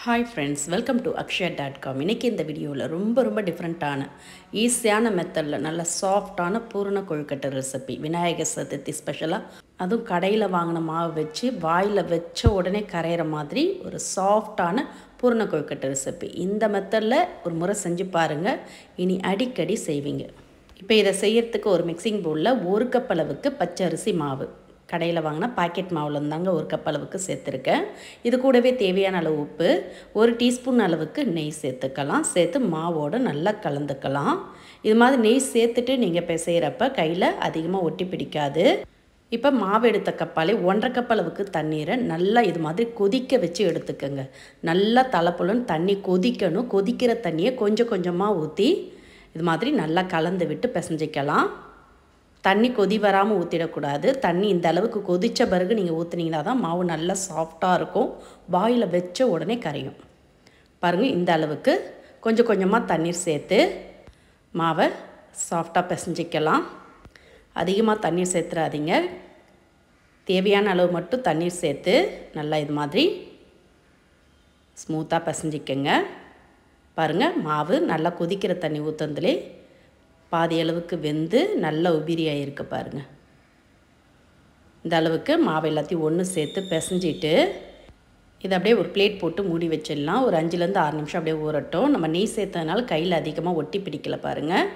hi friends welcome to Akshaya dot com இன்றைக்கி இந்த வீடியோவில் ரொம்ப ரொம்ப டிஃப்ரெண்ட்டான ஈஸியான மெத்தடில் நல்ல சாஃப்டான பூரண கொழுக்கட்டை ரெசிபி விநாயகர் சதுர்த்தி ஸ்பெஷலாக அதுவும் கடையில் வாங்கின மாவு வச்சு வாயில் வச்ச உடனே கரையிற மாதிரி ஒரு சாஃப்டான பூரண கொழுக்கட்டை ரெசிபி இந்த மெத்தடில் ஒரு முறை செஞ்சு பாருங்கள் இனி அடிக்கடி செய்வீங்க இப்போ இதை செய்யறதுக்கு ஒரு மிக்சிங் பவுலில் ஒரு கப் அளவுக்கு பச்சரிசி மாவு கடையில் வாங்கின பாக்கெட் மாவில் இருந்தாங்க ஒரு கப் அளவுக்கு சேர்த்துருக்கேன் இது கூடவே தேவையான அளவு உப்பு ஒரு டீஸ்பூன் அளவுக்கு நெய் சேர்த்துக்கலாம் சேர்த்து மாவோடு நல்லா கலந்துக்கலாம் இது மாதிரி நெய் சேர்த்துட்டு நீங்கள் பிசைகிறப்ப கையில் அதிகமாக ஒட்டி பிடிக்காது இப்போ மாவு எடுத்த கப்பாலே ஒன்றரை கப் அளவுக்கு தண்ணீரை நல்லா இது மாதிரி கொதிக்க வச்சு எடுத்துக்கோங்க நல்லா தலைப்புலன்னு தண்ணி கொதிக்கணும் கொதிக்கிற தண்ணியை கொஞ்சம் கொஞ்சமாக ஊற்றி இது மாதிரி நல்லா கலந்து விட்டு பிசைஞ்சிக்கலாம் தண்ணி கொதி வராமல் ஊற்றிடக்கூடாது தண்ணி இந்த அளவுக்கு கொதித்த பிறகு நீங்கள் ஊற்றுனீங்கன்னா தான் மாவு நல்லா சாஃப்டாக இருக்கும் வாயில் வச்ச உடனே கரையும் பாருங்கள் இந்த அளவுக்கு கொஞ்சம் கொஞ்சமாக தண்ணீர் சேர்த்து மாவை சாஃப்டாக பிசைஞ்சிக்கலாம் அதிகமாக தண்ணீர் சேர்த்துறாதீங்க தேவையான அளவு மட்டும் தண்ணீர் சேர்த்து நல்லா இது மாதிரி ஸ்மூத்தாக பிசைஞ்சிக்கங்க பாருங்கள் மாவு நல்லா கொதிக்கிற தண்ணி ஊற்றுனதுலே பாதி அளவுக்கு வெந்து நல்ல உபிரியாக இருக்கு பாருங்கள் இந்த அளவுக்கு மாவு எல்லாத்தையும் ஒன்று சேர்த்து பிசைஞ்சிட்டு இதை அப்படியே ஒரு பிளேட் போட்டு மூடி வச்சிடலாம் ஒரு அஞ்சுலேருந்து ஆறு நிமிஷம் அப்படியே ஊறட்டும் நம்ம நெய் சேர்த்ததுனால கையில் அதிகமாக ஒட்டி பிடிக்கல பாருங்கள்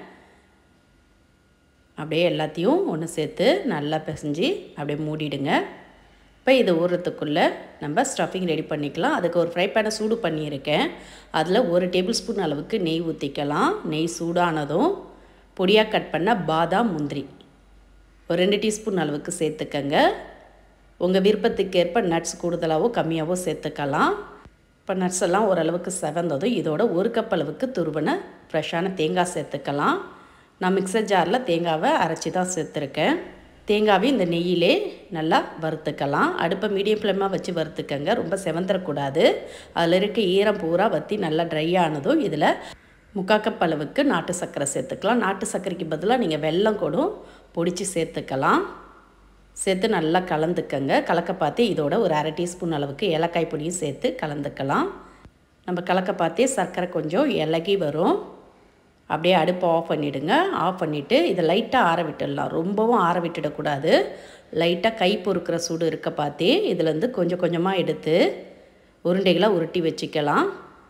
அப்படியே எல்லாத்தையும் ஒன்று சேர்த்து நல்லா பிசைஞ்சு அப்படியே மூடிடுங்க இப்போ இது ஊறுறதுக்குள்ளே நம்ம ஸ்டஃபிங் ரெடி பண்ணிக்கலாம் அதுக்கு ஒரு ஃப்ரை பேனை சூடு பண்ணியிருக்கேன் அதில் ஒரு டேபிள் ஸ்பூன் அளவுக்கு நெய் ஊற்றிக்கலாம் நெய் சூடானதும் பொடியாக கட் பண்ண பாதாம் முந்திரி ஒரு ரெண்டு டீஸ்பூன் அளவுக்கு சேர்த்துக்கங்க உங்கள் விருப்பத்துக்கு ஏற்ப நட்ஸ் கூடுதலாகவோ கம்மியாகவோ சேர்த்துக்கலாம் இப்போ நட்ஸ் எல்லாம் ஓரளவுக்கு செவந்ததும் இதோட ஒரு கப் அளவுக்கு துருவன ஃப்ரெஷ்ஷான தேங்காய் சேர்த்துக்கலாம் நான் மிக்சர் ஜாரில் தேங்காவை அரைச்சி தான் சேர்த்துருக்கேன் தேங்காவை இந்த நெய்யிலே நல்லா வறுத்துக்கலாம் அடுப்பை மீடியம் ஃப்ளேமாக வச்சு வறுத்துக்கங்க ரொம்ப செவந்துடக்கூடாது அதில் இருக்க ஈரம் பூரா வற்றி நல்லா ட்ரை ஆனதும் இதில் முக்கால் கப் அளவுக்கு நாட்டு சர்க்கரை சேர்த்துக்கலாம் நாட்டு சர்க்கரைக்கு பதிலாக நீங்கள் வெல்லம் கூட பொடிச்சு சேர்த்துக்கலாம் சேர்த்து நல்லா கலந்துக்கங்க கலக்க பார்த்து இதோட ஒரு அரை டீஸ்பூன் அளவுக்கு ஏலக்காய் பொடியும் சேர்த்து கலந்துக்கலாம் நம்ம கலக்க பார்த்தே சர்க்கரை கொஞ்சம் இலகி வரும் அப்படியே அடுப்பை ஆஃப் பண்ணிவிடுங்க ஆஃப் பண்ணிவிட்டு இதை லைட்டாக ஆற விட்டுடலாம் ரொம்பவும் ஆற விட்டுடக்கூடாது லைட்டாக கை பொறுக்கிற சூடு இருக்க பார்த்தே இதுலேருந்து கொஞ்சம் கொஞ்சமாக எடுத்து உருண்டைகளாக உருட்டி வச்சுக்கலாம்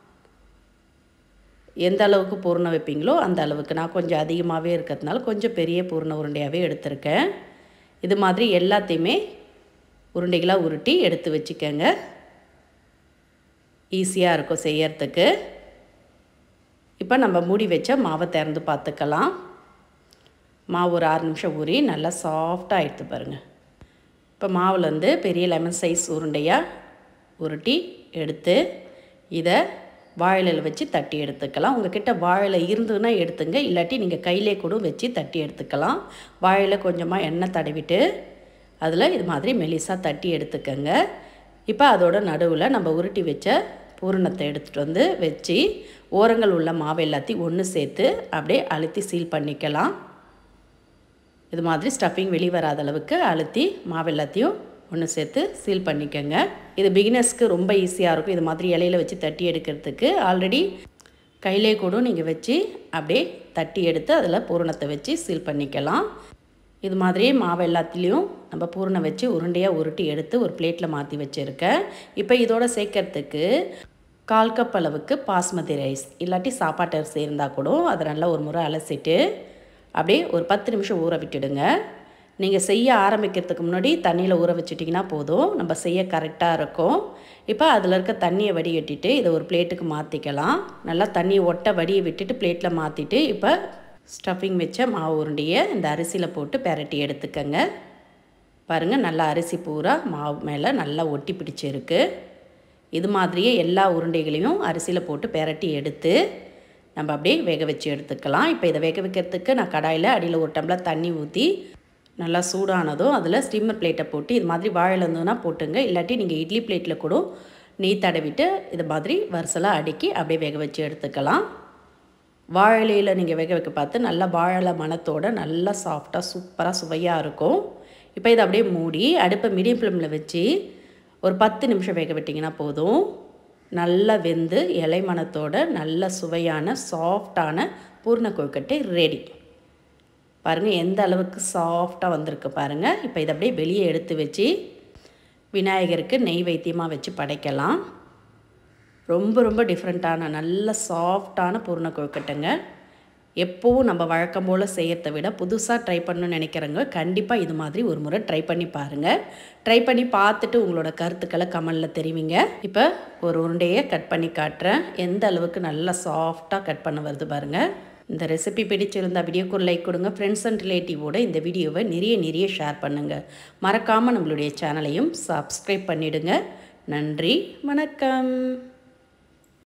எந்த அளவுக்கு பூர்ண வைப்பீங்களோ அந்த அளவுக்கு நான் கொஞ்சம் அதிகமாகவே இருக்கிறதுனால கொஞ்சம் பெரிய பூர்ண உருண்டையாகவே எடுத்திருக்கேன் இது மாதிரி எல்லாத்தையுமே உருண்டைகளாக உருட்டி எடுத்து வச்சுக்கோங்க ஈஸியாக இருக்கும் செய்யறதுக்கு இப்போ நம்ம மூடி வச்ச மாவை திறந்து பார்த்துக்கலாம் மாவு ஒரு ஆறு நிமிஷம் ஊறி நல்லா சாஃப்டாக எடுத்து பாருங்கள் இப்போ மாவுலேருந்து பெரிய லெமன் சைஸ் உருண்டையாக உருட்டி எடுத்து இதை வாழையில் வச்சு தட்டி எடுத்துக்கலாம் உங்ககிட்ட வாழை இருந்ததுன்னா எடுத்துங்க இல்லாட்டி நீங்கள் கையிலே கூட வச்சு தட்டி எடுத்துக்கலாம் வாழையில் கொஞ்சமாக எண்ணெய் தடவிட்டு அதில் இது மாதிரி மெலிசாக தட்டி எடுத்துக்கங்க இப்போ அதோட நடுவில் நம்ம உருட்டி வச்ச பூரணத்தை எடுத்துகிட்டு வந்து வச்சு ஓரங்கள் உள்ள மாவு எல்லாத்தையும் ஒன்று சேர்த்து அப்படியே அழுத்தி சீல் பண்ணிக்கலாம் இது மாதிரி ஸ்டஃபிங் வெளியே வராத அளவுக்கு அழுத்தி மாவு எல்லாத்தையும் ஒன்று சேர்த்து சீல் பண்ணிக்கோங்க இது பிகினர்ஸ்க்கு ரொம்ப ஈஸியாக இருக்கும் இது மாதிரி இலையில வச்சு தட்டி எடுக்கிறதுக்கு ஆல்ரெடி கையிலே கூட நீங்கள் வச்சு அப்படியே தட்டி எடுத்து அதில் பூரணத்தை வச்சு சீல் பண்ணிக்கலாம் இது மாதிரியே மாவு எல்லாத்துலேயும் நம்ம பூரணை வச்சு உருண்டையாக உருட்டி எடுத்து ஒரு பிளேட்டில் மாற்றி வச்சுருக்கேன் இப்போ இதோட சேர்க்கறதுக்கு கால் கப் அளவுக்கு பாஸ்மதி ரைஸ் இல்லாட்டி சாப்பாட்டு அரிசி இருந்தால் கூட அதை நல்லா ஒரு முறை அலசிட்டு அப்படியே ஒரு பத்து நிமிஷம் ஊற விட்டுடுங்க நீங்கள் செய்ய ஆரம்பிக்கிறதுக்கு முன்னாடி தண்ணியில் ஊற வச்சுட்டிங்கன்னா போதும் நம்ம செய்ய கரெக்டாக இருக்கும் இப்போ அதில் இருக்க தண்ணியை வடிகட்டிட்டு இதை ஒரு பிளேட்டுக்கு மாற்றிக்கலாம் நல்லா தண்ணியை ஒட்ட வடியை விட்டுட்டு பிளேட்டில் மாற்றிட்டு இப்போ ஸ்டஃபிங் வச்ச மாவு உருண்டையை இந்த அரிசியில் போட்டு பெரட்டி எடுத்துக்கங்க பாருங்கள் நல்லா அரிசி பூரா மாவு மேலே நல்லா ஒட்டி பிடிச்சிருக்கு இது மாதிரியே எல்லா உருண்டைகளையும் அரிசியில் போட்டு பெரட்டி எடுத்து நம்ம அப்படியே வேக வச்சு எடுத்துக்கலாம் இப்போ இதை வேக வைக்கிறதுக்கு நான் கடாயில் அடியில் ஒரு டம்ளர் தண்ணி ஊற்றி நல்லா சூடானதும் அதில் ஸ்டீமர் பிளேட்டை போட்டு இது மாதிரி வாழை இருந்ததுன்னா போட்டுங்க இல்லாட்டி நீங்கள் இட்லி பிளேட்டில் கூட நெய் தடவிட்டு இது மாதிரி வரிசலாக அடுக்கி அப்படியே வேக வச்சு எடுத்துக்கலாம் வாழையில நீங்கள் வேக வைக்க பார்த்து நல்லா வாழை மணத்தோட நல்லா சாஃப்டாக சூப்பராக சுவையாக இருக்கும் இப்போ இதை அப்படியே மூடி அடுப்பை மீடியம் ஃப்ளேமில் வச்சு ஒரு பத்து நிமிஷம் வேக விட்டிங்கன்னா போதும் நல்லா வெந்து இலை மணத்தோட நல்ல சுவையான சாஃப்டான பூர்ண கொழுக்கட்டை ரெடி பாருங்கள் எந்த அளவுக்கு சாஃப்டாக வந்திருக்கு பாருங்கள் இப்போ இதை அப்படியே வெளியே எடுத்து வச்சு விநாயகருக்கு நெய் வைத்தியமாக வச்சு படைக்கலாம் ரொம்ப ரொம்ப டிஃப்ரெண்ட்டான நல்ல சாஃப்டான பூர்ண கொழுக்கட்டைங்க எப்போவும் நம்ம வழக்கம் போல் செய்யறத விட புதுசாக ட்ரை பண்ணணும்னு நினைக்கிறவங்க கண்டிப்பாக இது மாதிரி ஒரு முறை ட்ரை பண்ணி பாருங்கள் ட்ரை பண்ணி பார்த்துட்டு உங்களோட கருத்துக்களை கமலில் தெரிவிங்க இப்போ ஒரு உருண்டையை கட் பண்ணி காட்டுறேன் எந்த அளவுக்கு நல்லா சாஃப்டாக கட் பண்ண வருது பாருங்கள் இந்த ரெசிபி பிடிச்சிருந்தா வீடியோக்கு ஒரு லைக் கொடுங்க ஃப்ரெண்ட்ஸ் அண்ட் ரிலேட்டிவோட இந்த வீடியோவை நிறைய நிறைய ஷேர் பண்ணுங்கள் மறக்காமல் நம்மளுடைய சேனலையும் சப்ஸ்கிரைப் பண்ணிவிடுங்க நன்றி வணக்கம்